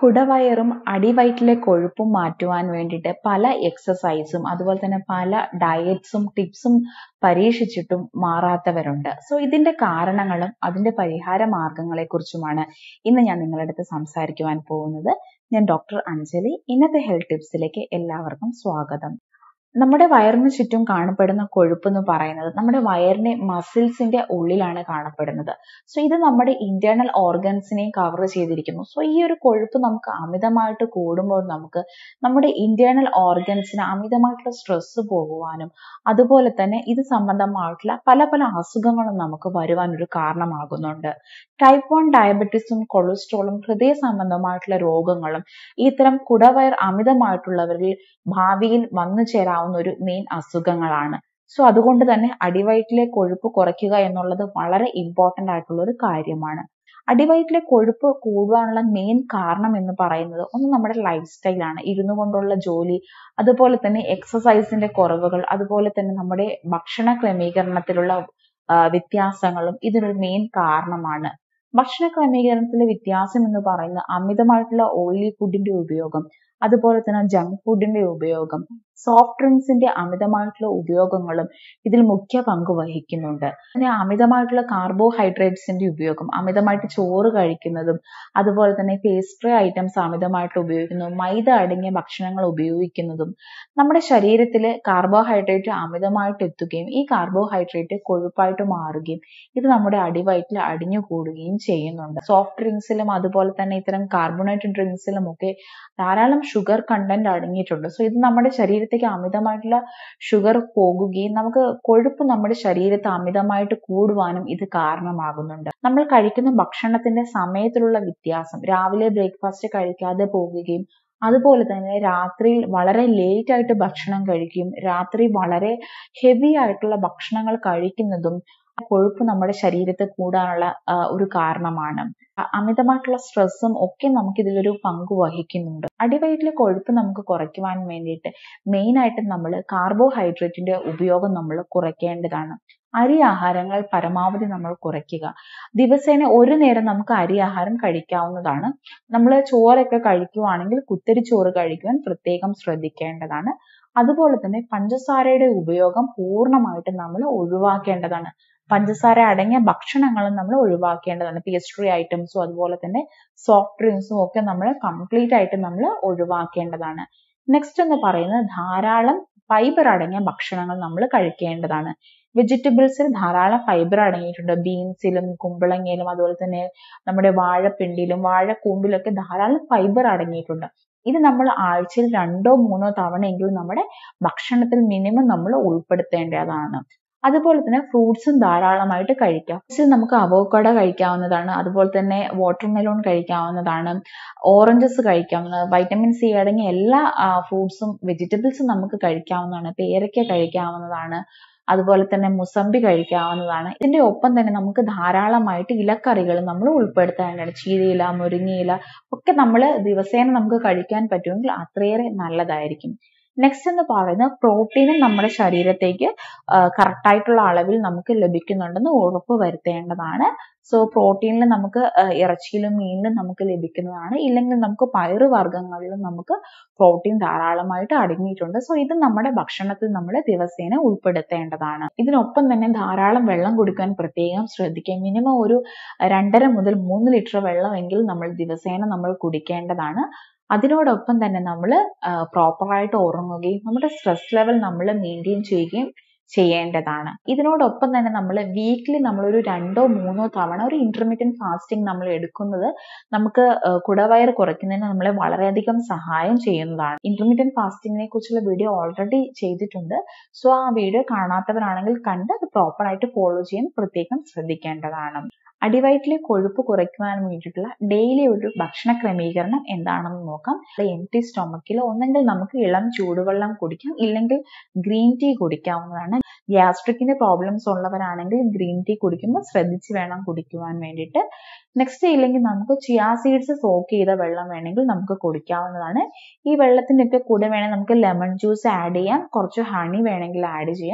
കുടവയറും അടിവയറ്റിലെ കൊഴുപ്പും മാറ്റുവാൻ വേണ്ടിയിട്ട് പല എക്സസൈസും അതുപോലെ തന്നെ പല ഡയറ്റ്സും ടിപ്സും പരീക്ഷിച്ചിട്ടും മാറാത്തവരുണ്ട് സോ ഇതിന്റെ കാരണങ്ങളും അതിന്റെ പരിഹാര മാർഗങ്ങളെ കുറിച്ചുമാണ് ഇന്ന് ഞാൻ നിങ്ങളുടെ അടുത്ത് സംസാരിക്കുവാൻ പോകുന്നത് ഞാൻ ഡോക്ടർ അഞ്ജലി ഇന്നത്തെ ഹെൽത്ത് ടിപ്സിലേക്ക് എല്ലാവർക്കും സ്വാഗതം നമ്മുടെ വയറിന് ചുറ്റും കാണപ്പെടുന്ന കൊഴുപ്പ് എന്ന് പറയുന്നത് നമ്മുടെ വയറിന്റെ മസിൽസിന്റെ ഉള്ളിലാണ് കാണപ്പെടുന്നത് സോ ഇത് നമ്മുടെ ഇന്റേണൽ ഓർഗൻസിനെയും കവർ ചെയ്തിരിക്കുന്നു സോ ഈ ഒരു കൊഴുപ്പ് നമുക്ക് അമിതമായിട്ട് കൂടുമ്പോൾ നമുക്ക് നമ്മുടെ ഇന്റേണൽ ഓർഗൻസിന് അമിതമായിട്ടുള്ള സ്ട്രെസ് പോകുവാനും അതുപോലെ തന്നെ ഇത് സംബന്ധമായിട്ടുള്ള പല പല അസുഖങ്ങളും നമുക്ക് വരുവാൻ ഒരു കാരണമാകുന്നുണ്ട് ടൈപ്പ് വൺ ഡയബറ്റീസും കൊളസ്ട്രോളും ഹൃദയ സംബന്ധമായിട്ടുള്ള രോഗങ്ങളും ഇത്തരം കുടവയർ അമിതമായിട്ടുള്ളവരിൽ ഭാവിയിൽ വന്നു ചേരാവുന്ന ഒരു മെയിൻ അസുഖങ്ങളാണ് സോ അതുകൊണ്ട് തന്നെ അടിവയറ്റിലെ കൊഴുപ്പ് കുറയ്ക്കുക എന്നുള്ളത് വളരെ ഇമ്പോർട്ടന്റ് ആയിട്ടുള്ള ഒരു കാര്യമാണ് അടിവയറ്റിലെ കൊഴുപ്പ് കൂടുവാനുള്ള മെയിൻ കാരണം എന്ന് പറയുന്നത് ഒന്ന് നമ്മുടെ ലൈഫ് സ്റ്റൈലാണ് ഇരുന്നു കൊണ്ടുള്ള ജോലി അതുപോലെ തന്നെ എക്സസൈസിന്റെ കുറവുകൾ അതുപോലെ തന്നെ നമ്മുടെ ഭക്ഷണ ക്രമീകരണത്തിലുള്ള വ്യത്യാസങ്ങളും ഇതിനൊരു മെയിൻ കാരണമാണ് ഭക്ഷണ ക്രമീകരണത്തിലെ വ്യത്യാസം എന്ന് പറയുന്നത് അമിതമായിട്ടുള്ള ഓയിലി ഫുഡിന്റെ ഉപയോഗം അതുപോലെ തന്നെ ജങ്ക് ഫുഡിന്റെ ഉപയോഗം സോഫ്റ്റ് ഡ്രിങ്ക്സിന്റെ അമിതമായിട്ടുള്ള ഉപയോഗങ്ങളും ഇതിൽ മുഖ്യ പങ്ക് വഹിക്കുന്നുണ്ട് പിന്നെ അമിതമായിട്ടുള്ള കാർബോഹൈഡ്രേറ്റ്സിന്റെ ഉപയോഗം അമിതമായിട്ട് ചോറ് കഴിക്കുന്നതും അതുപോലെ തന്നെ പേസ്ട്രി ഐറ്റംസ് അമിതമായിട്ട് ഉപയോഗിക്കുന്നതും മൈദ അടങ്ങിയ ഭക്ഷണങ്ങൾ ഉപയോഗിക്കുന്നതും നമ്മുടെ ശരീരത്തിൽ കാർബോഹൈഡ്രേറ്റ് അമിതമായിട്ട് എത്തുകയും ഈ കാർബോഹൈഡ്രേറ്റ് കൊഴുപ്പായിട്ട് മാറുകയും ഇത് നമ്മുടെ അടിവയറ്റിൽ അടിഞ്ഞു കൂടുകയും ചെയ്യുന്നുണ്ട് സോഫ്റ്റ് ഡ്രിങ്ക്സിലും അതുപോലെ തന്നെ ഇത്തരം കാർബണേറ്റഡ് ഡ്രിങ്ക്സിലും ഒക്കെ ധാരാളം ഷുഗർ കണ്ടന്റ് അടങ്ങിയിട്ടുണ്ട് സോ ഇത് നമ്മുടെ ശരീരത്തേക്ക് അമിതമായിട്ടുള്ള ഷുഗർ പോകുകയും നമുക്ക് കൊഴുപ്പ് നമ്മുടെ ശരീരത്ത് അമിതമായിട്ട് കൂടുവാനും ഇത് കാരണമാകുന്നുണ്ട് നമ്മൾ കഴിക്കുന്ന ഭക്ഷണത്തിന്റെ സമയത്തിലുള്ള വ്യത്യാസം രാവിലെ ബ്രേക്ക്ഫാസ്റ്റ് കഴിക്കാതെ പോകുകയും അതുപോലെ തന്നെ രാത്രിയിൽ വളരെ ലേറ്റ് ആയിട്ട് ഭക്ഷണം കഴിക്കുകയും രാത്രി വളരെ ഹെവി ആയിട്ടുള്ള ഭക്ഷണങ്ങൾ കഴിക്കുന്നതും കൊഴുപ്പ് നമ്മുടെ ശരീരത്തിൽ കൂടാനുള്ള ഒരു കാരണമാണ് അമിതമായിട്ടുള്ള സ്ട്രെസ്സും ഒക്കെ നമുക്ക് ഇതിലൊരു പങ്ക് വഹിക്കുന്നുണ്ട് അടിവയറ്റിലെ കൊഴുപ്പ് നമുക്ക് കുറയ്ക്കുവാൻ വേണ്ടിയിട്ട് മെയിൻ ആയിട്ട് നമ്മൾ കാർബോഹൈഡ്രേറ്റിന്റെ ഉപയോഗം നമ്മൾ കുറയ്ക്കേണ്ടതാണ് അരി ആഹാരങ്ങൾ പരമാവധി നമ്മൾ കുറയ്ക്കുക ദിവസേന ഒരു നേരം നമുക്ക് അരി ആഹാരം കഴിക്കാവുന്നതാണ് നമ്മൾ ചോറൊക്കെ കഴിക്കുവാണെങ്കിൽ കുത്തരി ചോറ് കഴിക്കുവാൻ പ്രത്യേകം ശ്രദ്ധിക്കേണ്ടതാണ് അതുപോലെ തന്നെ പഞ്ചസാരയുടെ ഉപയോഗം പൂർണ്ണമായിട്ട് നമ്മൾ ഒഴിവാക്കേണ്ടതാണ് പഞ്ചസാര അടങ്ങിയ ഭക്ഷണങ്ങളും നമ്മൾ ഒഴിവാക്കേണ്ടതാണ് പേസ്ട്രി ഐറ്റംസും അതുപോലെ തന്നെ സോഫ്റ്റ് ഡ്രിങ്ക്സും ഒക്കെ നമ്മൾ കംപ്ലീറ്റ് ആയിട്ട് നമ്മൾ ഒഴിവാക്കേണ്ടതാണ് നെക്സ്റ്റ് എന്ന് പറയുന്നത് ധാരാളം ഫൈബർ അടങ്ങിയ ഭക്ഷണങ്ങൾ നമ്മൾ കഴിക്കേണ്ടതാണ് വെജിറ്റബിൾസിൽ ധാരാളം ഫൈബർ അടങ്ങിയിട്ടുണ്ട് ബീൻസിലും കുമ്പളങ്ങയിലും അതുപോലെ തന്നെ നമ്മുടെ വാഴപ്പിണ്ടിയിലും വാഴക്കൂമ്പിലൊക്കെ ധാരാളം ഫൈബർ അടങ്ങിയിട്ടുണ്ട് ഇത് നമ്മൾ ആഴ്ചയിൽ രണ്ടോ മൂന്നോ തവണയെങ്കിലും നമ്മുടെ ഭക്ഷണത്തിൽ മിനിമം നമ്മൾ ഉൾപ്പെടുത്തേണ്ടതാണ് അതുപോലെ തന്നെ ഫ്രൂട്ട്സും ധാരാളമായിട്ട് കഴിക്കാം ഫ്രൂട്ട്സിൽ നമുക്ക് അവോക്കഡ കഴിക്കാവുന്നതാണ് അതുപോലെ തന്നെ വാട്ടർ മെലോൺ കഴിക്കാവുന്നതാണ് ഓറഞ്ചസ് കഴിക്കാവുന്നതാണ് വൈറ്റമിൻ സി അടങ്ങിയ എല്ലാ ഫ്രൂട്ട്സും വെജിറ്റബിൾസും നമുക്ക് കഴിക്കാവുന്നതാണ് പേരയ്ക്ക കഴിക്കാവുന്നതാണ് അതുപോലെ തന്നെ മുസമ്പി കഴിക്കാവുന്നതാണ് ഇതിന്റെ ഒപ്പം തന്നെ നമുക്ക് ധാരാളമായിട്ട് ഇലക്കറികൾ നമ്മൾ ഉൾപ്പെടുത്തേണ്ടതാണ് ചീരയില മുരിങ്ങയില ഒക്കെ നമ്മൾ ദിവസേന നമുക്ക് കഴിക്കാൻ പറ്റുമെങ്കിൽ അത്രയേറെ നല്ലതായിരിക്കും നെക്സ്റ്റ് എന്ന് പറയുന്നത് പ്രോട്ടീനും നമ്മുടെ ശരീരത്തേക്ക് കറക്റ്റ് ആയിട്ടുള്ള അളവിൽ നമുക്ക് ലഭിക്കുന്നുണ്ടെന്ന് ഉറപ്പ് വരുത്തേണ്ടതാണ് സോ പ്രോട്ടീനിൽ നമുക്ക് ഇറച്ചിയിലും മീനിലും നമുക്ക് ലഭിക്കുന്നതാണ് ഇല്ലെങ്കിൽ നമുക്ക് പയറ് വർഗ്ഗങ്ങളിലും നമുക്ക് പ്രോട്ടീൻ ധാരാളമായിട്ട് അടങ്ങിയിട്ടുണ്ട് സോ ഇത് നമ്മുടെ ഭക്ഷണത്തിൽ നമ്മൾ ദിവസേന ഉൾപ്പെടുത്തേണ്ടതാണ് ഇതിനൊപ്പം തന്നെ ധാരാളം വെള്ളം കുടിക്കാൻ പ്രത്യേകം ശ്രദ്ധിക്കുക മിനിമം ഒരു രണ്ടര മുതൽ മൂന്ന് ലിറ്റർ വെള്ളമെങ്കിലും നമ്മൾ ദിവസേന നമ്മൾ കുടിക്കേണ്ടതാണ് അതിനോടൊപ്പം തന്നെ നമ്മൾ പ്രോപ്പറായിട്ട് ഉറങ്ങുകയും നമ്മുടെ സ്ട്രെസ് ലെവൽ നമ്മൾ മെയിൻറ്റെയിൻ ചെയ്യുകയും ചെയ്യേണ്ടതാണ് ഇതിനോടൊപ്പം തന്നെ നമ്മൾ വീക്കിലി നമ്മളൊരു രണ്ടോ മൂന്നോ തവണ ഒരു ഇന്റർമീഡിയറ്റ് ഫാസ്റ്റിംഗ് നമ്മൾ എടുക്കുന്നത് നമുക്ക് കുടവയർ കുറയ്ക്കുന്നതിന് നമ്മളെ വളരെയധികം സഹായം ചെയ്യുന്നതാണ് ഇന്റർമീഡിയറ്റ് ഫാസ്റ്റിങ്ങിനെ കുറിച്ചുള്ള വീഡിയോ ഓൾറെഡി ചെയ്തിട്ടുണ്ട് സോ ആ വീഡിയോ കാണാത്തവരാണെങ്കിൽ കണ്ട് അത് പ്രോപ്പറായിട്ട് ഫോളോ ചെയ്യാൻ പ്രത്യേകം ശ്രദ്ധിക്കേണ്ടതാണ് അടിവയറ്റിലെ കൊഴുപ്പ് കുറയ്ക്കുവാൻ വേണ്ടിയിട്ടുള്ള ഡെയിലി ഒരു ഭക്ഷണ ക്രമീകരണം എന്താണെന്ന് നോക്കാം എം ടി സ്റ്റൊമക്കിൽ ഒന്നെങ്കിൽ നമുക്ക് ഇളം ചൂടുവെള്ളം കുടിക്കാം ഇല്ലെങ്കിൽ ഗ്രീൻ ടീ കുടിക്കാവുന്നതാണ് ഗ്യാസ്ട്രിക്കിന്റെ പ്രോബ്ലംസ് ഉള്ളവരാണെങ്കിൽ ഗ്രീൻ ടീ കുടിക്കുമ്പോൾ ശ്രദ്ധിച്ച് വേണം കുടിക്കുവാൻ വേണ്ടിയിട്ട് നെക്സ്റ്റ് ഇല്ലെങ്കിൽ നമുക്ക് ചിയാ സീഡ്സ് സോക്ക് ചെയ്ത വെള്ളം വേണമെങ്കിൽ നമുക്ക് കുടിക്കാവുന്നതാണ് ഈ വെള്ളത്തിന്റെ ഒക്കെ കൂടെ വേണമെങ്കിൽ നമുക്ക് ലെമൺ ജ്യൂസ് ആഡ് ചെയ്യാം കുറച്ച് ഹണി വേണമെങ്കിൽ ആഡ് ചെയ്യാം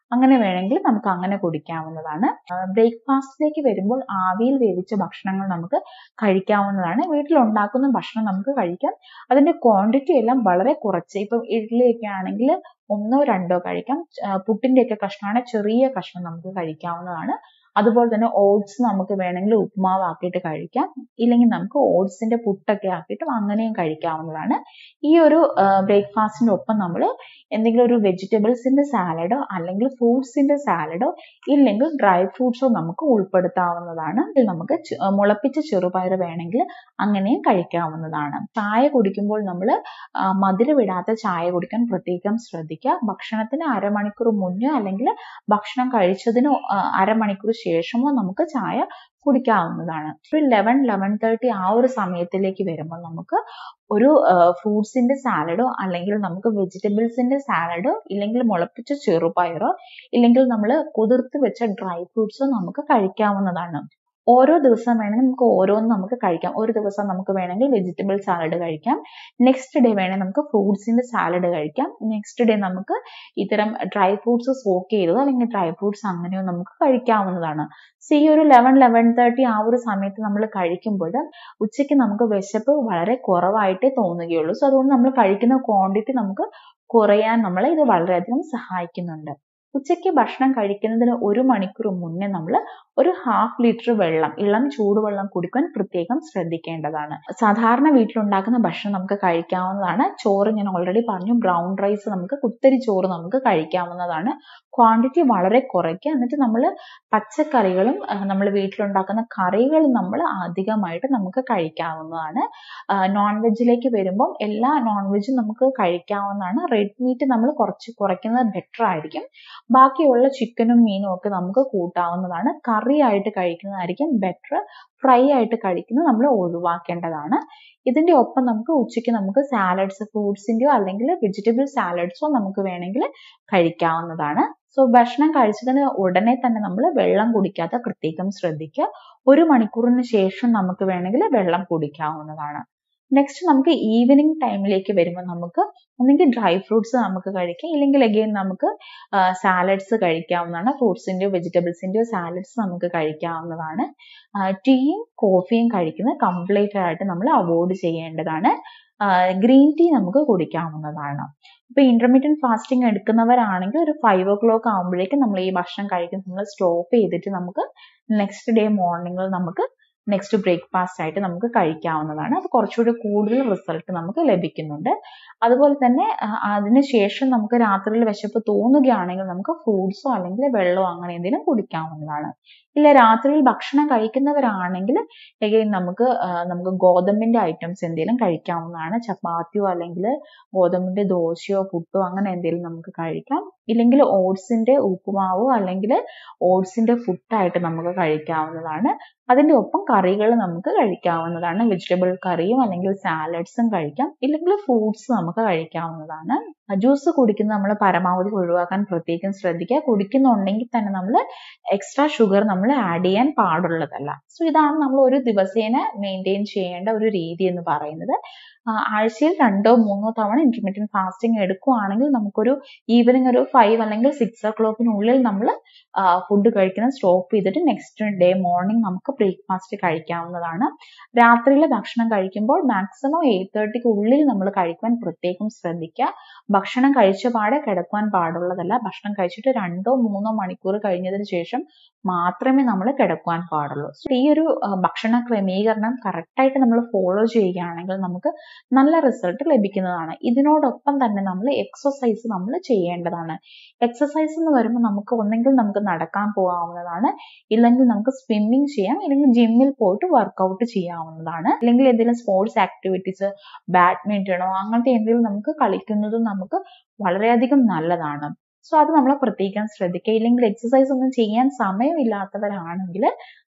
അങ്ങനെ വേണമെങ്കിൽ നമുക്ക് അങ്ങനെ കുടിക്കാവുന്നതാണ് ബ്രേക്ക്ഫാസ്റ്റിലേക്ക് വരുമ്പോൾ ആവിയിൽ വേവിച്ച ഭക്ഷണങ്ങൾ നമുക്ക് കഴിക്കാവുന്നതാണ് വീട്ടിൽ ഉണ്ടാക്കുന്ന ഭക്ഷണം നമുക്ക് കഴിക്കാം അതിന്റെ ക്വാണ്ടിറ്റി എല്ലാം വളരെ കുറച്ച് ഇപ്പം ഇഡ്ഡലിയൊക്കെ ആണെങ്കിൽ ഒന്നോ രണ്ടോ കഴിക്കാം പുട്ടിന്റെ ഒക്കെ കഷ്ണമാണ് ചെറിയ കഷ്ണം നമുക്ക് കഴിക്കാവുന്നതാണ് അതുപോലെ തന്നെ ഓട്സ് നമുക്ക് വേണമെങ്കിൽ ഉപ്പുമാവ് ആക്കിയിട്ട് കഴിക്കാം ഇല്ലെങ്കിൽ നമുക്ക് ഓട്സിന്റെ പുട്ടൊക്കെ ആക്കിയിട്ടും അങ്ങനെയും കഴിക്കാവുന്നതാണ് ഈ ഒരു ബ്രേക്ക്ഫാസ്റ്റിന്റെ ഒപ്പം നമ്മൾ എന്തെങ്കിലും ഒരു വെജിറ്റബിൾസിന്റെ സാലഡോ അല്ലെങ്കിൽ ഫ്രൂട്ട്സിന്റെ സാലഡോ ഇല്ലെങ്കിൽ ഡ്രൈ ഫ്രൂട്ട്സോ നമുക്ക് ഉൾപ്പെടുത്താവുന്നതാണ് നമുക്ക് മുളപ്പിച്ച ചെറുപയർ വേണമെങ്കിൽ അങ്ങനെയും കഴിക്കാവുന്നതാണ് ചായ കുടിക്കുമ്പോൾ നമ്മൾ മധുരമിടാത്ത ചായ കുടിക്കാൻ പ്രത്യേകം ശ്രദ്ധിക്കുക ഭക്ഷണത്തിന് അരമണിക്കൂർ മുന്നേ അല്ലെങ്കിൽ ഭക്ഷണം കഴിച്ചതിന് അരമണിക്കൂർ ശേഷമോ നമുക്ക് ചായ കുടിക്കാവുന്നതാണ് ഒരു ലെവൻ ലെവൻ തേർട്ടി ആ ഒരു സമയത്തിലേക്ക് വരുമ്പോൾ നമുക്ക് ഒരു ഫ്രൂട്ട്സിന്റെ സാലഡോ അല്ലെങ്കിൽ നമുക്ക് വെജിറ്റബിൾസിന്റെ സാലഡോ ഇല്ലെങ്കിൽ മുളപ്പിച്ച ചെറുപയറോ ഇല്ലെങ്കിൽ നമ്മൾ കുതിർത്ത് വെച്ച ഡ്രൈ ഫ്രൂട്ട്സോ നമുക്ക് കഴിക്കാവുന്നതാണ് ഓരോ ദിവസം വേണമെങ്കിൽ നമുക്ക് ഓരോന്ന് നമുക്ക് കഴിക്കാം ഒരു ദിവസം നമുക്ക് വേണമെങ്കിൽ വെജിറ്റബിൾ സാലഡ് കഴിക്കാം നെക്സ്റ്റ് ഡേ വേണമെങ്കിൽ നമുക്ക് ഫ്രൂട്ട്സിന്റെ സാലഡ് കഴിക്കാം നെക്സ്റ്റ് ഡേ നമുക്ക് ഇത്തരം ഡ്രൈ ഫ്രൂട്ട്സ് സോക്ക് ചെയ്തതോ അല്ലെങ്കിൽ ഡ്രൈ ഫ്രൂട്ട്സ് അങ്ങനെയോ നമുക്ക് കഴിക്കാവുന്നതാണ് സോ ഈ ഒരു ലെവൻ ലെവൻ തേർട്ടി ആ ഒരു സമയത്ത് നമ്മൾ കഴിക്കുമ്പോൾ ഉച്ചയ്ക്ക് നമുക്ക് വിശപ്പ് വളരെ കുറവായിട്ടേ തോന്നുകയുള്ളൂ സോ അതുകൊണ്ട് നമ്മൾ കഴിക്കുന്ന ക്വാണ്ടിറ്റി നമുക്ക് കുറയാൻ നമ്മളെ ഇത് വളരെയധികം സഹായിക്കുന്നുണ്ട് ഉച്ചയ്ക്ക് ഭക്ഷണം കഴിക്കുന്നതിന് ഒരു മണിക്കൂർ മുന്നേ നമ്മൾ ഒരു ഹാഫ് ലിറ്റർ വെള്ളം ഇളം ചൂടുവെള്ളം കുടിക്കാൻ പ്രത്യേകം ശ്രദ്ധിക്കേണ്ടതാണ് സാധാരണ വീട്ടിലുണ്ടാക്കുന്ന ഭക്ഷണം നമുക്ക് കഴിക്കാവുന്നതാണ് ചോറ് ഞാൻ ഓൾറെഡി പറഞ്ഞു ബ്രൗൺ റൈസ് നമുക്ക് കുത്തരി ചോറ് നമുക്ക് കഴിക്കാവുന്നതാണ് ക്വാണ്ടിറ്റി വളരെ കുറയ്ക്കുക എന്നിട്ട് നമ്മൾ പച്ചക്കറികളും നമ്മൾ വീട്ടിലുണ്ടാക്കുന്ന കറികളും നമ്മൾ അധികമായിട്ട് നമുക്ക് കഴിക്കാവുന്നതാണ് നോൺ വെജിലേക്ക് വരുമ്പം എല്ലാ നോൺ വെജും നമുക്ക് കഴിക്കാവുന്നതാണ് റെഡ് മീറ്റ് നമ്മൾ കുറച്ച് കുറയ്ക്കുന്നത് ബെറ്റർ ആയിരിക്കും ബാക്കിയുള്ള ചിക്കനും മീനും ഒക്കെ നമുക്ക് കൂട്ടാവുന്നതാണ് കറി ആയിട്ട് കഴിക്കുന്നതായിരിക്കും ബെറ്റർ ഫ്രൈ ആയിട്ട് കഴിക്കുന്നത് നമ്മൾ ഒഴിവാക്കേണ്ടതാണ് ഇതിന്റെ ഒപ്പം നമുക്ക് ഉച്ചയ്ക്ക് നമുക്ക് സാലഡ്സ് ഫ്രൂട്ട്സിന്റെയോ അല്ലെങ്കിൽ വെജിറ്റബിൾ സാലഡ്സോ നമുക്ക് വേണമെങ്കിൽ കഴിക്കാവുന്നതാണ് സോ ഭക്ഷണം കഴിച്ചതിന് ഉടനെ തന്നെ നമ്മൾ വെള്ളം കുടിക്കാതെ പ്രത്യേകം ശ്രദ്ധിക്കുക ഒരു മണിക്കൂറിന് ശേഷം നമുക്ക് വേണമെങ്കിൽ വെള്ളം കുടിക്കാവുന്നതാണ് നെക്സ്റ്റ് നമുക്ക് ഈവനിങ് ടൈമിലേക്ക് വരുമ്പോൾ നമുക്ക് ഒന്നെങ്കിൽ ഡ്രൈ ഫ്രൂട്ട്സ് നമുക്ക് കഴിക്കാം ഇല്ലെങ്കിൽ അഗെയിൻ നമുക്ക് സാലഡ്സ് കഴിക്കാവുന്നതാണ് ഫ്രൂട്ട്സിൻ്റെയോ വെജിറ്റബിൾസിൻ്റെയോ സാലഡ്സ് നമുക്ക് കഴിക്കാവുന്നതാണ് ടീയും കോഫിയും കഴിക്കുന്നത് കംപ്ലീറ്റ് ആയിട്ട് നമ്മൾ അവോയ്ഡ് ചെയ്യേണ്ടതാണ് ഗ്രീൻ ടീ നമുക്ക് കുടിക്കാവുന്നതാണ് ഇപ്പൊ ഇന്റർമീഡിയറ്റ് ഫാസ്റ്റിംഗ് എടുക്കുന്നവരാണെങ്കിൽ ഒരു ഫൈവ് ഓ ക്ലോക്ക് ആകുമ്പോഴേക്കും നമ്മൾ ഈ ഭക്ഷണം കഴിക്കുന്നത് നമ്മൾ സ്റ്റോപ്പ് ചെയ്തിട്ട് നമുക്ക് നെക്സ്റ്റ് ഡേ മോർണിംഗിൽ നമുക്ക് നെക്സ്റ്റ് ബ്രേക്ക്ഫാസ്റ്റ് ആയിട്ട് നമുക്ക് കഴിക്കാവുന്നതാണ് അത് കുറച്ചുകൂടി കൂടുതൽ റിസൾട്ട് നമുക്ക് ലഭിക്കുന്നുണ്ട് അതുപോലെ തന്നെ അതിനുശേഷം നമുക്ക് രാത്രിയിൽ വിശപ്പ് തോന്നുകയാണെങ്കിൽ നമുക്ക് ഫ്രൂട്ട്സോ അല്ലെങ്കിൽ വെള്ളമോ അങ്ങനെ എന്തെങ്കിലും കുടിക്കാവുന്നതാണ് ഇല്ല രാത്രിയിൽ ഭക്ഷണം കഴിക്കുന്നവരാണെങ്കിൽ എഗെയിൻ നമുക്ക് നമുക്ക് ഗോതമ്പിന്റെ ഐറ്റംസ് എന്തെങ്കിലും കഴിക്കാവുന്നതാണ് ചപ്പാത്തിയോ അല്ലെങ്കിൽ ഗോതമ്പിന്റെ ദോശയോ പുട്ടോ അങ്ങനെ എന്തെങ്കിലും നമുക്ക് കഴിക്കാം ഇല്ലെങ്കിൽ ഓട്സിന്റെ ഉപ്പുമാവോ അല്ലെങ്കിൽ ഓട്സിന്റെ ഫുഡായിട്ട് നമുക്ക് കഴിക്കാവുന്നതാണ് അതിന്റെ ഒപ്പം കറികൾ നമുക്ക് കഴിക്കാവുന്നതാണ് വെജിറ്റബിൾ കറിയും അല്ലെങ്കിൽ സാലഡ്സും കഴിക്കാം ഇല്ലെങ്കിൽ ഫ്രൂട്ട്സ് നമുക്ക് കഴിക്കാവുന്നതാണ് ജ്യൂസ് കുടിക്കുന്നത് നമ്മൾ പരമാവധി ഒഴിവാക്കാൻ പ്രത്യേകം ശ്രദ്ധിക്കുക കുടിക്കുന്നുണ്ടെങ്കിൽ തന്നെ നമ്മൾ എക്സ്ട്രാ ഷുഗർ നമ്മൾ ആഡ് ചെയ്യാൻ പാടുള്ളതല്ല സോ ഇതാണ് നമ്മൾ ഒരു ദിവസേന മെയിൻറ്റെയിൻ ചെയ്യേണ്ട ഒരു രീതി എന്ന് പറയുന്നത് ആഴ്ചയിൽ രണ്ടോ മൂന്നോ തവണ ഇന്റർമീഡിയറ്റ് ഫാസ്റ്റിംഗ് എടുക്കുകയാണെങ്കിൽ നമുക്കൊരു ഈവനിങ് ഒരു ഫൈവ് അല്ലെങ്കിൽ സിക്സ് ഓ ക്ലോക്കിനുള്ളിൽ നമ്മൾ ഫുഡ് കഴിക്കുന്നത് സ്റ്റോപ്പ് ചെയ്തിട്ട് നെക്സ്റ്റ് ഡേ മോർണിംഗ് നമുക്ക് ബ്രേക്ക്ഫാസ്റ്റ് കഴിക്കാവുന്നതാണ് രാത്രിയിലെ ഭക്ഷണം കഴിക്കുമ്പോൾ മാക്സിമം എയ്റ്റ് തേർട്ടിക്ക് ഉള്ളിൽ നമ്മൾ കഴിക്കാൻ പ്രത്യേകം ശ്രദ്ധിക്കുക ഭക്ഷണം കഴിച്ച പാടെ കിടക്കുവാൻ പാടുള്ളതല്ല ഭക്ഷണം കഴിച്ചിട്ട് രണ്ടോ മൂന്നോ മണിക്കൂർ കഴിഞ്ഞതിന് ശേഷം മാത്രമേ നമ്മൾ കിടക്കുവാൻ പാടുള്ളൂ ഈ ഒരു ഭക്ഷണ ക്രമീകരണം കറക്റ്റായിട്ട് നമ്മൾ ഫോളോ ചെയ്യുകയാണെങ്കിൽ നമുക്ക് നല്ല റിസൾട്ട് ലഭിക്കുന്നതാണ് ഇതിനോടൊപ്പം തന്നെ നമ്മൾ എക്സസൈസ് നമ്മൾ ചെയ്യേണ്ടതാണ് എക്സസൈസ് എന്ന് വരുമ്പോൾ നമുക്ക് ഒന്നെങ്കിൽ നമുക്ക് നടക്കാൻ പോകാവുന്നതാണ് ഇല്ലെങ്കിൽ നമുക്ക് സ്വിമ്മിങ് ചെയ്യാം ഇല്ലെങ്കിൽ ജിമ്മിൽ പോയിട്ട് വർക്കൗട്ട് ചെയ്യാവുന്നതാണ് അല്ലെങ്കിൽ എന്തെങ്കിലും സ്പോർട്സ് ആക്ടിവിറ്റീസ് ബാഡ്മിന്റണോ അങ്ങനത്തെ എന്തെങ്കിലും നമുക്ക് കളിക്കുന്നതും നമുക്ക് വളരെയധികം നല്ലതാണ് സോ അത് നമ്മൾ പ്രത്യേകം ശ്രദ്ധിക്കുക ഇല്ലെങ്കിൽ എക്സസൈസ് ഒന്നും ചെയ്യാൻ സമയമില്ലാത്തവരാണെങ്കിൽ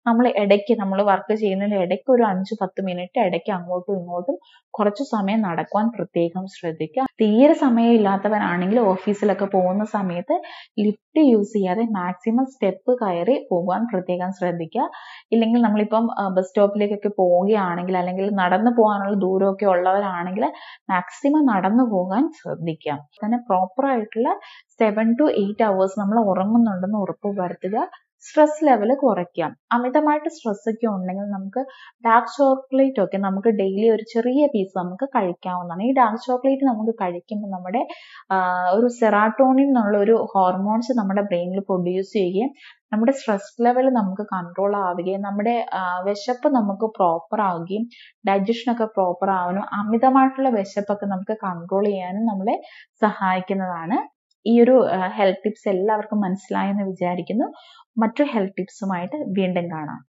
നമ്മൾ ഇടയ്ക്ക് നമ്മൾ വർക്ക് ചെയ്യുന്നതിന് ഇടയ്ക്ക് ഒരു അഞ്ച് പത്ത് മിനിറ്റ് ഇടയ്ക്ക് അങ്ങോട്ടും ഇങ്ങോട്ടും കുറച്ച് സമയം നടക്കുവാൻ പ്രത്യേകം ശ്രദ്ധിക്കുക തീരെ സമയം ഇല്ലാത്തവരാണെങ്കിൽ ഓഫീസിലൊക്കെ പോകുന്ന സമയത്ത് ലിഫ്റ്റ് യൂസ് ചെയ്യാതെ മാക്സിമം സ്റ്റെപ്പ് കയറി പോകാൻ പ്രത്യേകം ശ്രദ്ധിക്കുക ഇല്ലെങ്കിൽ നമ്മളിപ്പം ബസ് സ്റ്റോപ്പിലേക്കൊക്കെ പോവുകയാണെങ്കിൽ അല്ലെങ്കിൽ നടന്നു പോകാനുള്ള ദൂരമൊക്കെ ഉള്ളവരാണെങ്കിൽ മാക്സിമം നടന്നു പോകാൻ ശ്രദ്ധിക്കാം തന്നെ പ്രോപ്പർ ആയിട്ടുള്ള സെവൻ ടു എയ്റ്റ് അവേഴ്സ് നമ്മൾ ഉറങ്ങുന്നുണ്ടെന്ന് ഉറപ്പ് വരുത്തുക സ്ട്രെസ് ലെവൽ കുറയ്ക്കാം അമിതമായിട്ട് സ്ട്രെസ് ഒക്കെ ഉണ്ടെങ്കിൽ നമുക്ക് ഡാർക്ക് ചോക്ലേറ്റ് ഒക്കെ നമുക്ക് ഡെയിലി ഒരു ചെറിയ പീസ് നമുക്ക് കഴിക്കാവുന്നതാണ് ഈ ഡാർക്ക് ചോക്ലേറ്റ് നമുക്ക് കഴിക്കുമ്പോൾ നമ്മുടെ ഒരു സെറാട്ടോണിൻ എന്നുള്ള ഒരു ഹോർമോൺസ് നമ്മുടെ ബ്രെയിനിൽ പ്രൊഡ്യൂസ് ചെയ്യുകയും നമ്മുടെ സ്ട്രെസ് ലെവൽ നമുക്ക് കൺട്രോൾ ആവുകയും നമ്മുടെ വിശപ്പ് നമുക്ക് പ്രോപ്പർ ആവുകയും ഡൈജഷൻ ഒക്കെ പ്രോപ്പർ ആവാനും അമിതമായിട്ടുള്ള വിശപ്പൊക്കെ നമുക്ക് കൺട്രോൾ ചെയ്യാനും നമ്മളെ സഹായിക്കുന്നതാണ് ഈ ഒരു ഹെൽത്ത് ടിപ്സ് എല്ലാവർക്കും മനസ്സിലായെന്ന് വിചാരിക്കുന്നു മറ്റു ഹെൽത്ത് ടിപ്സുമായിട്ട് വീണ്ടും കാണാം